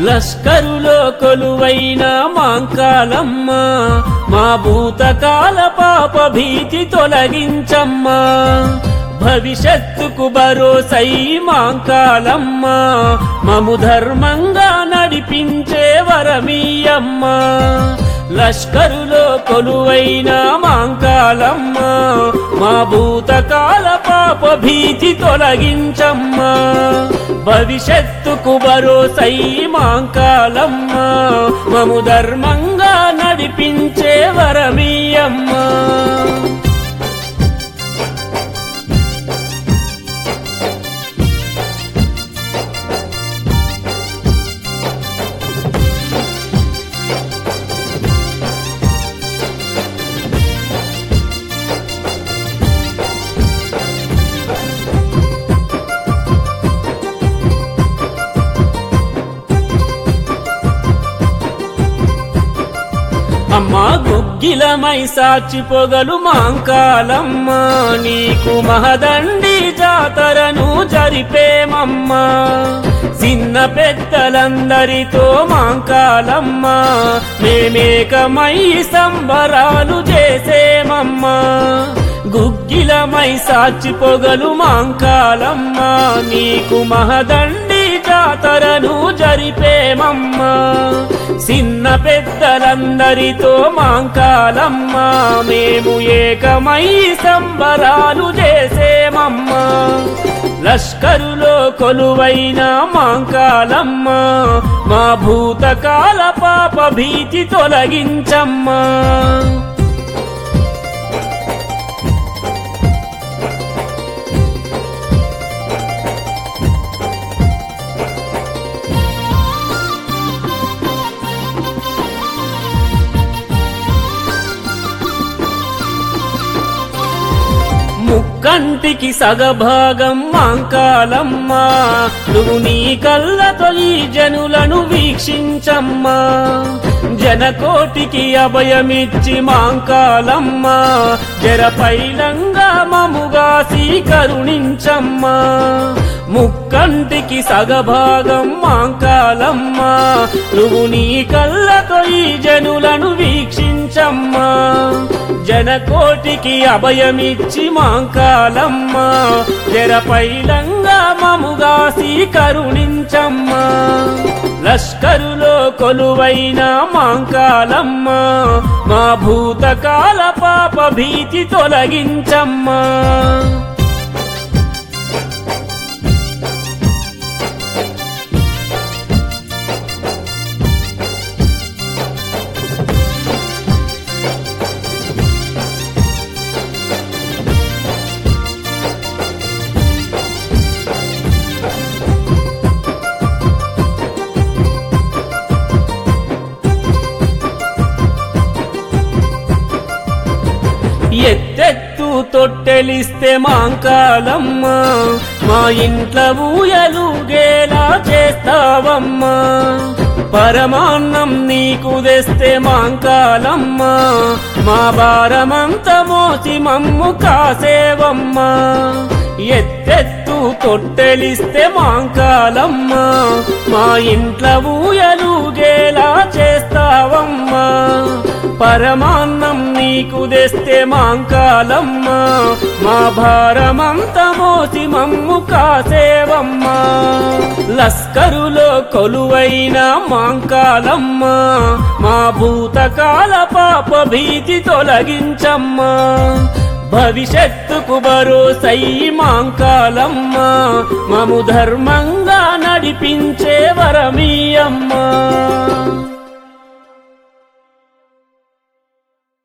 లష్కరులో కొలువైన మాంకాలమ్మ మా భూతకాల పాప భీతి తొలగించమ్మా భవిష్యత్తుకు భరోసై మాంకాలమ్మ మము ధర్మంగా నడిపించే వరమీయమ్మ లష్కరులో కొలువైన మాంకాలమ్మ మా భూతకాల పాప భీతి తొలగించమ్మా భవిష్యత్తుకు భరోసై మాంకాలమ్మ మము ధర్మంగా నడిపించే వరమీయమ్మా అమ్మా గుగ్గిలమై సాచి పొగలు మాంకాలమ్మ నీకు మహదండి జాతరను జరిపేమమ్మా చిన్న పెద్దలందరితో మాంకాలమ్మ మేమేకమై సంబరాలు చేసేమమ్మా గుగ్గిలమై సాచి పొగలు మాంకాలమ్మ నీకు మహదండి జాతరను జరిపేమమ్మా చిన్న పెద్దలందరితో మాంకాలమ్మ మేము ఏకమై సంబరాలు చేసేమమ్మా లష్కరులో కొలువైన మాంకాలమ్మ మా భూతకాల పాప భీతి తొలగించమ్మా ముక్కంటికి సగభాగం మాంకాలమ్మ నువ్వు నీ కళ్ళతో ఈ జనులను వీక్షించమ్మా జనకోటికి అభయమిచ్చి మాంకాలమ్మ జరపైలంగా మముగా కరుణించమ్మా ముక్కంటికి సగభాగం మాంకాలమ్మ నువ్వు నీ కళ్ళతో ఈ జనులను వీక్షించమ్మా జనకోటికి అభయమిచ్చి మాంకాలమ్మ జరపైలంగా మముగా కరుణించమ్మా లష్కరులో కొలువైన మాంకాలమ్మ మా భూతకాల పాప భీతి తొలగించమ్మా ఎత్తెత్తు తొట్టెలిస్తే మాంకాలమ్మ మా ఇంట్లో ఊయలుగేలా చేస్తావమ్మా పరమాన్నం నీకు తెస్తే మాంకాలమ్మ మా భారమంత మోసి మమ్ము కాసేవమ్మా ఎత్తెత్తు తొట్టెలిస్తే మాంకాలమ్మ మా ఇంట్లో ఊయలుగేలా చేస్తావమ్మా పరమాన్నం నీకు తెస్తే మాంకాలమ్మ మా భారమంత మోసి మమ్ము కాసేవమ్మా లస్కరులో కొలువైన మాంకాలమ్మ మా భూతకాల పాప భీతి తొలగించమ్మా భవిష్యత్తుకు భరోసై మాంకాలమ్మ మము ధర్మంగా నడిపించే వరమీయమ్మా